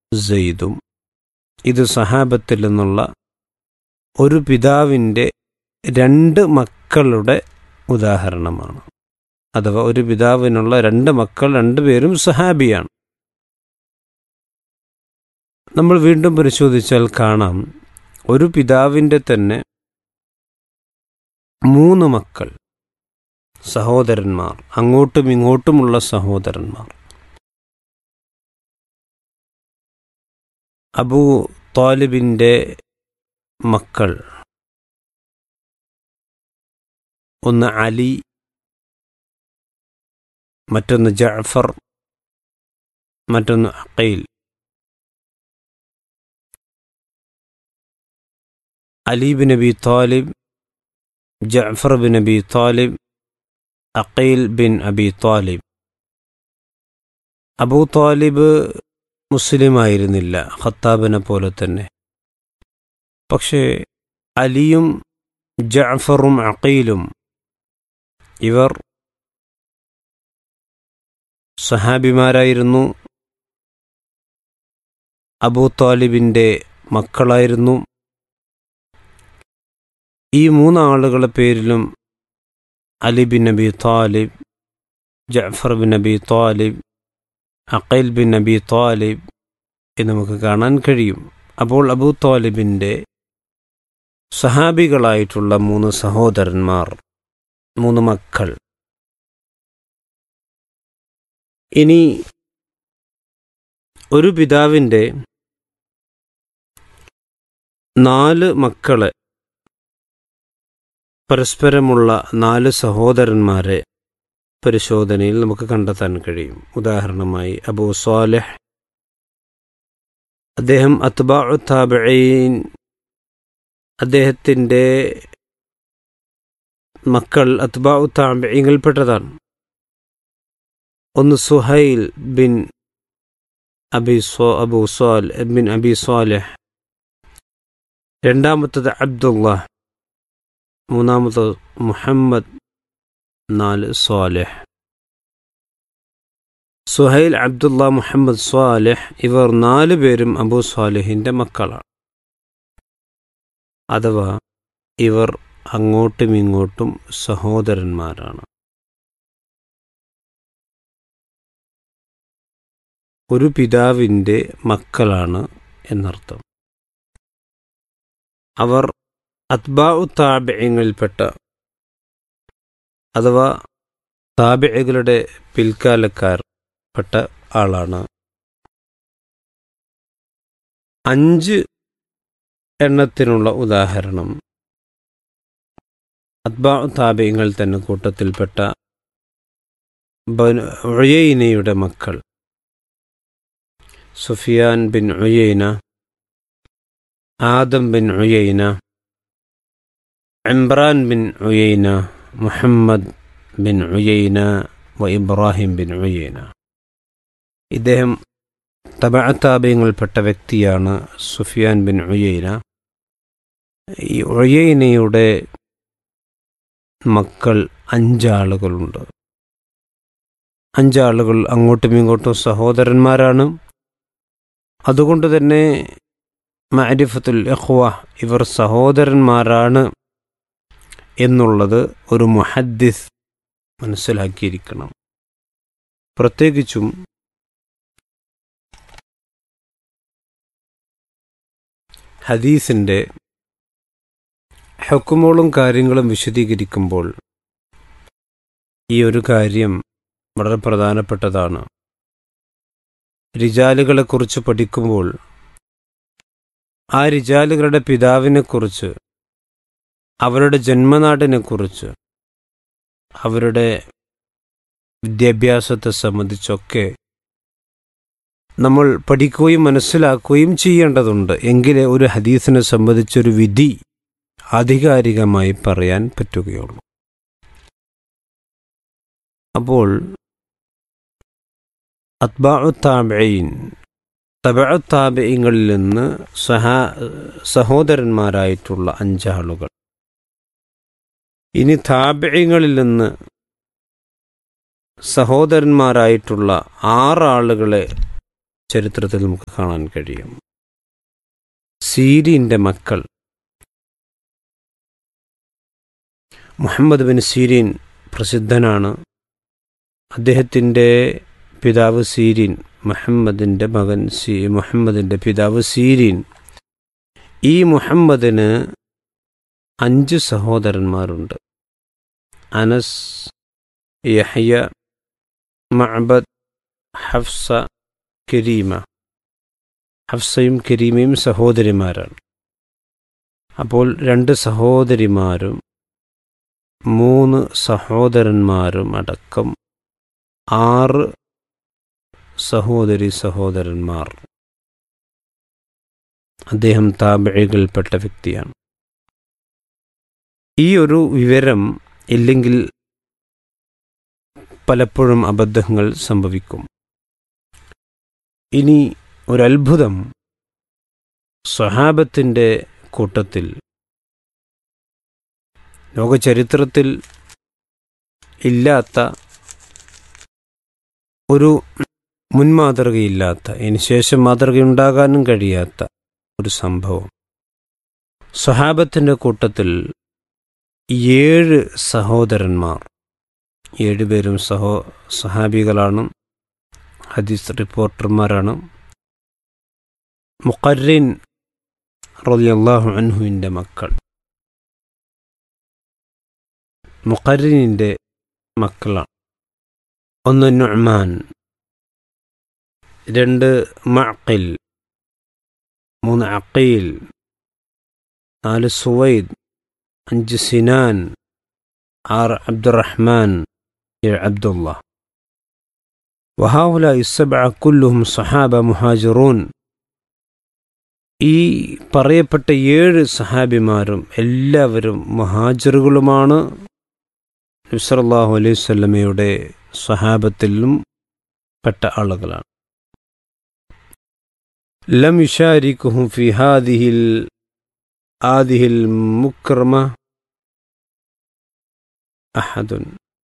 സെയ്ദും ഇത് സഹാബത്തിൽ നിന്നുള്ള ഒരു പിതാവിൻ്റെ രണ്ട് മക്കളുടെ ഉദാഹരണമാണ് അഥവാ ഒരു പിതാവിനുള്ള രണ്ട് മക്കൾ രണ്ടുപേരും സഹാബിയാണ് നമ്മൾ വീണ്ടും പരിശോധിച്ചാൽ കാണാം ഒരു പിതാവിൻ്റെ തന്നെ മൂന്ന് മക്കൾ സഹോദരന്മാർ അങ്ങോട്ടും ഇങ്ങോട്ടുമുള്ള സഹോദരന്മാർ അബൂ താലിബിൻ്റെ മക്കൾ ഒന്ന് അലി മറ്റൊന്ന് ജഅഫർ മറ്റൊന്ന് Aqeel Ali bin Abi Talib Jafar bin Abi Talib Aqeel bin Abi Talib Abu Talib മുസ്ലിമായിരുന്നില്ല ഖത്താബിനെ പോലെ തന്നെ പക്ഷേ അലിയും ജഅഫറും അഖീലും ഇവർ സഹാബിമാരായിരുന്നു അബൂ താലിബിൻ്റെ മക്കളായിരുന്നു ഈ മൂന്നാളുകളുടെ പേരിലും Ali bin Abi Talib Jafar bin Abi Talib Aqeel bin Abi Talib എന്ന് നമുക്ക് കാണാൻ കഴിയും അപ്പോൾ അബൂ താലിബിൻ്റെ സഹാബികളായിട്ടുള്ള മൂന്ന് സഹോദരന്മാർ മൂന്ന് മക്കൾ ഇനി ഒരു പിതാവിൻ്റെ നാല് മക്കളെ പരസ്പരമുള്ള നാല് സഹോദരന്മാരെ പരിശോധനയിൽ നമുക്ക് കണ്ടെത്താൻ കഴിയും ഉദാഹരണമായി അബൂ സ്വാലിഹ് അദ്ദേഹം അത്ബാഉ താബഈൻ അദ്ദേഹത്തിൻ്റെ മക്കൾ അത്ബാഉ താബഈങ്ങളിൽപ്പെട്ടതാണ് ഒന്ന് സുഹൈൽ ബിൻ അബി സോ അബു സ്വാൽ ബിൻ അബി സ്വാലിഹ് രണ്ടാമത്തത് അബ്ദുള്ള മൂന്നാമത്തത് മുഹമ്മദ് നാല് സ്വാലിഹ് സുഹൈൽ അബ്ദുള്ള മുഹമ്മദ് സ്വാലിഹ് ഇവർ നാല് പേരും അബു സ്വാലിഹിൻ്റെ മക്കളാണ് അഥവാ ഇവർ അങ്ങോട്ടും ഇങ്ങോട്ടും സഹോദരന്മാരാണ് ഒരു പിതാവിൻ്റെ മക്കളാണ് എന്നർത്ഥം അവർ അത്ബാഉ താബിയങ്ങളിൽപ്പെട്ട അഥവാ താബിയകളുടെ പിൽക്കാലക്കാർ പെട്ട ആളാണ് അഞ്ച് എണ്ണത്തിനുള്ള ഉദാഹരണം അത്ബാഉ താബിയങ്ങൾ തന്നെ കൂട്ടത്തിൽപ്പെട്ട ഉയൈനയുടെ മക്കൾ Sufyan bin Uyaina Adam bin Uyaina Imran bin Uyaina Muhammad bin Uyaina വ ഇബ്രാഹിം ബിൻ ഉയൈന ഇദ്ദേഹം തബഅത്താബയങ്ങളിൽപ്പെട്ട വ്യക്തിയാണ് സുഫിയാൻ ബിൻ ഉയൈന ഈ ഉയൈനയുടെ മക്കൾ അഞ്ചാളുകളുണ്ട് അഞ്ചാളുകൾ അങ്ങോട്ടും ഇങ്ങോട്ടും സഹോദരന്മാരാണ് അതുകൊണ്ട് തന്നെ മഅരിഫത്തുൽ ഇഖ്വ ഇവർ സഹോദരന്മാരാണ് എന്നുള്ളത് ഒരു മുഹദ്ദിസ് മനസ്സിലാക്കിയിരിക്കണം പ്രത്യേകിച്ചും ഹദീസിൻ്റെ ഹക്കുമോളും കാര്യങ്ങളും വിശദീകരിക്കുമ്പോൾ ഈ ഒരു കാര്യം വളരെ പ്രധാനപ്പെട്ടതാണ് റിജാലുകളെക്കുറിച്ച് പഠിക്കുമ്പോൾ ആ റിജാലുകളുടെ പിതാവിനെക്കുറിച്ച് അവരുടെ ജന്മനാടിനെക്കുറിച്ച് അവരുടെ വിദ്യാഭ്യാസത്തെ സംബന്ധിച്ചൊക്കെ നമ്മൾ പഠിക്കുകയും മനസ്സിലാക്കുകയും ചെയ്യേണ്ടതുണ്ട് എങ്കിലേ ഒരു ഹദീസിനെ സംബന്ധിച്ചൊരു വിധി ആധികാരികമായി പറയാൻ പറ്റുകയുള്ളൂ അപ്പോൾ അത്ബാഉ താബഈൻ തബഅു താബഈങ്ങളിൽ നിന്ന് സഹാ സഹോദരന്മാരായിട്ടുള്ള അഞ്ചാളുകൾ ഇനി താബിയങ്ങളിൽ നിന്ന് സഹോദരന്മാരായിട്ടുള്ള ആറാളുകളെ ചരിത്രത്തിൽ നമുക്ക് കാണാൻ കഴിയും സീരീൻ്റെ മക്കൾ മുഹമ്മദ് ബിൻ സീരീൻ പ്രസിദ്ധനാണ് അദ്ദേഹത്തിൻ്റെ പിതാവ് സീരീൻ മുഹമ്മദിൻ്റെ മകൻ സീ മുഹമ്മദിൻ്റെ പിതാവ് സീരീൻ ഈ മുഹമ്മദിന് അഞ്ച് സഹോദരന്മാരുണ്ട് അനസ് യഹ്യ മഅബദ് ഹഫ്സ കരീമ ഹഫ്സയും കരീമയും സഹോദരിമാരാണ് അപ്പോൾ രണ്ട് സഹോദരിമാരും മൂന്ന് സഹോദരന്മാരും അടക്കം ആറ് സഹോദരി സഹോദരന്മാർ അദ്ദേഹം താബിഴികൾപ്പെട്ട വ്യക്തിയാണ് ഈ ഒരു വിവരം ഇല്ലെങ്കിൽ പലപ്പോഴും അബദ്ധങ്ങൾ സംഭവിക്കും ഇനി ഒരത്ഭുതം സ്വഹാബത്തിൻ്റെ കൂട്ടത്തിൽ ലോകചരിത്രത്തിൽ ഇല്ലാത്ത ഒരു മുൻമാതൃകയില്ലാത്ത ഇനി ശേഷം മാതൃകയുണ്ടാകാനും കഴിയാത്ത ഒരു സംഭവം സ്വഹാബത്തിൻ്റെ കൂട്ടത്തിൽ ഏഴ് സഹോദരന്മാർ ഏഴുപേരും സഹോ സഹാബികളാണ് ഹദീസ് റിപ്പോർട്ടർമാരാണ് മുഖറിൻ റളിയല്ലാഹു അൻഹുവിൻ്റെ മക്കൾ മുഖറിനിൻ്റെ മക്കളാണ് ഒന്ന് നുഅ്മാൻ രണ്ട് മഅഖിൽ മൂന്ന് അഖീൽ നാല് സുവൈദ് അഞ്ച് സിനാൻ ആറ് അബ്ദുറഹ്മാൻ ഏഴ് അബ്ദുള്ള വഹാവുല ഇസബ കുല്ലുഹും സഹാബ മുഹാജിറൂൻ ഈ പറയപ്പെട്ട ഏഴ് സഹാബിമാരും എല്ലാവരും മുഹാജിറുകളുമാണ് നബ്സല്ലാഹു അലൈഹി സ്വല്ലമയുടെ സഹാബത്തിലും പെട്ട ആളുകളാണ് ലം യുഷാരിക്കുഹും ഫി ഹാദിഹിൽ ആദിഹിൽ മുക്രമ അഹദുൻ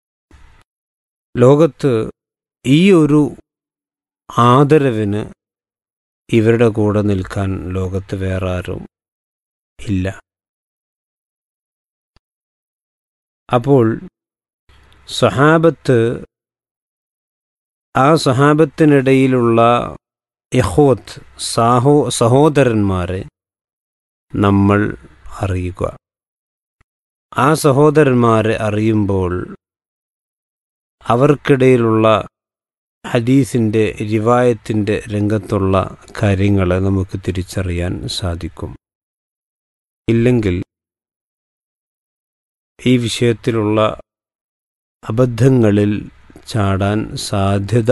ലോകത്ത് ഈ ഒരു ആദരവിന് ഇവരുടെ കൂടെ നിൽക്കാൻ ലോകത്ത് വേറെ ആരും ഇല്ല അപ്പോൾ സഹാബത്ത് ആ സഹാബത്തിനിടയിലുള്ള യഹോത്ത് സാഹോ സഹോദരന്മാരെ നമ്മൾ അറിയുക ആ സഹോദരന്മാരെ അറിയുമ്പോൾ അവർക്കിടയിലുള്ള ഹദീസിൻ്റെ റിവായത്തിൻ്റെ രംഗത്തുള്ള കാര്യങ്ങളെ നമുക്ക് തിരിച്ചറിയാൻ സാധിക്കും ഇല്ലെങ്കിൽ ഈ വിഷയത്തിലുള്ള അബദ്ധങ്ങളിൽ ചാടാൻ സാധ്യത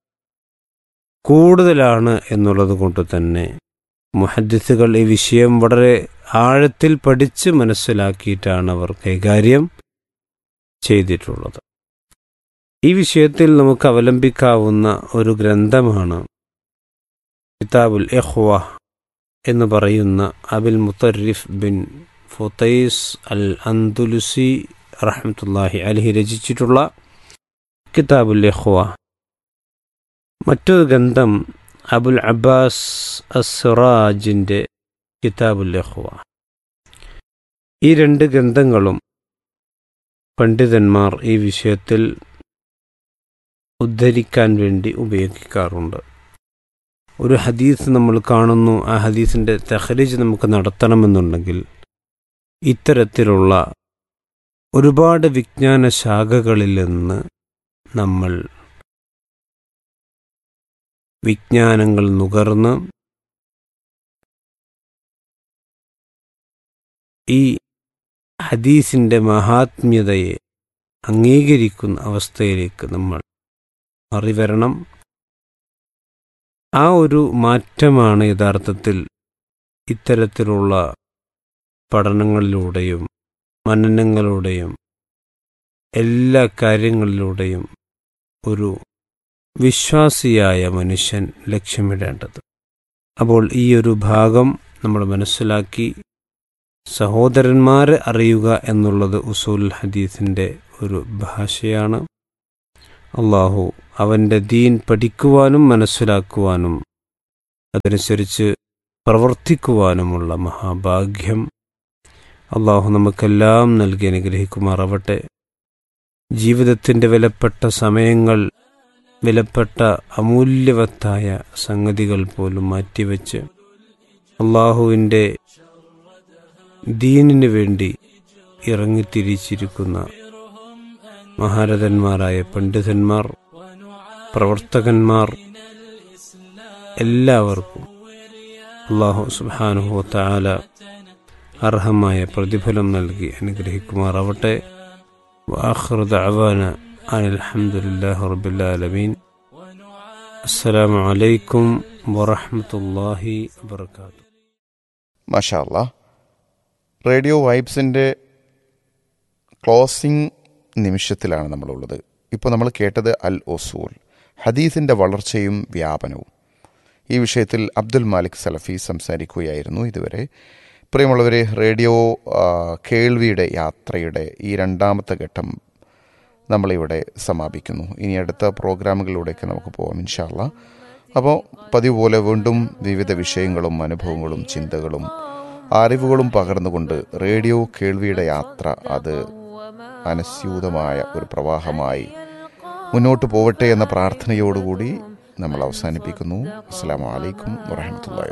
കൂടുതലാണ് എന്നുള്ളത് കൊണ്ട് തന്നെ മുഹദ്ദിസുകൾ ഈ വിഷയം വളരെ ആഴത്തിൽ പഠിച്ച് മനസ്സിലാക്കിയിട്ടാണ് അവർ കൈകാര്യം ചെയ്തിട്ടുള്ളത് ഈ വിഷയത്തിൽ നമുക്ക് അവലംബിക്കാവുന്ന ഒരു ഗ്രന്ഥമാണ് കിതാബുൽ എഹ്വ എന്ന് പറയുന്ന അബിൽ മുത്തറിഫ് ബിൻ ഫുത്തൈസ് അൽ അന്തുലുസി റഹ്മത്തുല്ലാഹി അലഹി രചിച്ചിട്ടുള്ള കിതാബുൽ എഹ്വ മറ്റൊരു ഗ്രന്ഥം അബുൽ അബ്ബാസ് അസ്റാജിൻ്റെ കിതാബുൽ എഹ്വ ഈ രണ്ട് ഗ്രന്ഥങ്ങളും പണ്ഡിതന്മാർ ഈ വിഷയത്തിൽ ഉദ്ധരിക്കാൻ വേണ്ടി ഉപയോഗിക്കാറുണ്ട് ഒരു ഹദീസ് നമ്മൾ കാണുന്നു ആ ഹദീസിൻ്റെ തെഹരീജ് നമുക്ക് നടത്തണമെന്നുണ്ടെങ്കിൽ ഇത്തരത്തിലുള്ള ഒരുപാട് വിജ്ഞാന ശാഖകളിൽ നിന്ന് നമ്മൾ വിജ്ഞാനങ്ങൾ നുകർന്ന് ഈ ഹദീസിൻ്റെ മഹാത്മ്യതയെ അംഗീകരിക്കുന്ന അവസ്ഥയിലേക്ക് നമ്മൾ മറിവരണം ആ ഒരു മാറ്റമാണ് യഥാർത്ഥത്തിൽ ഇത്തരത്തിലുള്ള പഠനങ്ങളിലൂടെയും മനനങ്ങളിലൂടെയും എല്ലാ കാര്യങ്ങളിലൂടെയും ഒരു വിശ്വാസിയായ മനുഷ്യൻ ലക്ഷ്യമിടേണ്ടത് അപ്പോൾ ഈ ഒരു ഭാഗം നമ്മൾ മനസ്സിലാക്കി സഹോദരന്മാരെ അറിയുക എന്നുള്ളത് ഉസൂൽ ഹദീസിൻ്റെ ഒരു ഭാഷയാണ് അള്ളാഹു അവൻ്റെ ദീൻ പഠിക്കുവാനും മനസ്സിലാക്കുവാനും അതനുസരിച്ച് പ്രവർത്തിക്കുവാനുമുള്ള മഹാഭാഗ്യം അള്ളാഹു നമുക്കെല്ലാം നൽകി അനുഗ്രഹിക്കുമാറാവട്ടെ ജീവിതത്തിൻ്റെ വിലപ്പെട്ട സമയങ്ങൾ വിലപ്പെട്ട അമൂല്യവത്തായ സംഗതികൾ പോലും മാറ്റിവെച്ച് അള്ളാഹുവിൻ്റെ ദീനിനു വേണ്ടി ഇറങ്ങിത്തിരിച്ചിരിക്കുന്ന മഹാരഥന്മാരായ പണ്ഡിതന്മാർ പ്രവർത്തകന്മാർ എല്ലാവർക്കും അള്ളാഹു സുബാനുഹു താല അർഹമായ പ്രതിഫലം നൽകി അനുഗ്രഹിക്കുമാറാവട്ടെ وآخر دعوانا أن الحمد لله رب العالمين السلام عليكم ورحمة الله وبركاته മാഷാ അല്ലാ റേഡിയോ വൈബ്സിൻ്റെ ക്ലോസിംഗ് നിമിഷത്തിലാണ് നമ്മളുള്ളത് ഇപ്പോൾ നമ്മൾ കേട്ടത് അൽ ഒസൂൽ ഹദീസിൻ്റെ വളർച്ചയും വ്യാപനവും ഈ വിഷയത്തിൽ അബ്ദുൽ മാലിക് സലഫി സംസാരിക്കുകയായിരുന്നു ഇതുവരെ പ്രിയമുള്ളവരെ റേഡിയോ ആ, കേൾവിയുടെ യാത്രയുടെ ഈ രണ്ടാമത്തെ ഘട്ടം നമ്മളിവിടെ സമാപിക്കുന്നു ഇനി അടുത്ത പ്രോഗ്രാമുകളിലൂടെയൊക്കെ നമുക്ക് പോകാം ഇൻഷാല്ല അപ്പോൾ പതിവ് പോലെ വീണ്ടും വിവിധ വിഷയങ്ങളും അനുഭവങ്ങളും ചിന്തകളും അറിവുകളും പകർന്നുകൊണ്ട് റേഡിയോ കേൾവിയുടെ യാത്ര അത് അനസ്യൂതമായ ഒരു പ്രവാഹമായി മുന്നോട്ട് പോവട്ടെ എന്ന പ്രാർത്ഥനയോടുകൂടി നമ്മൾ അവസാനിപ്പിക്കുന്നു അസ്സാം വലൈക്കും വറഹമത്തല്ലാ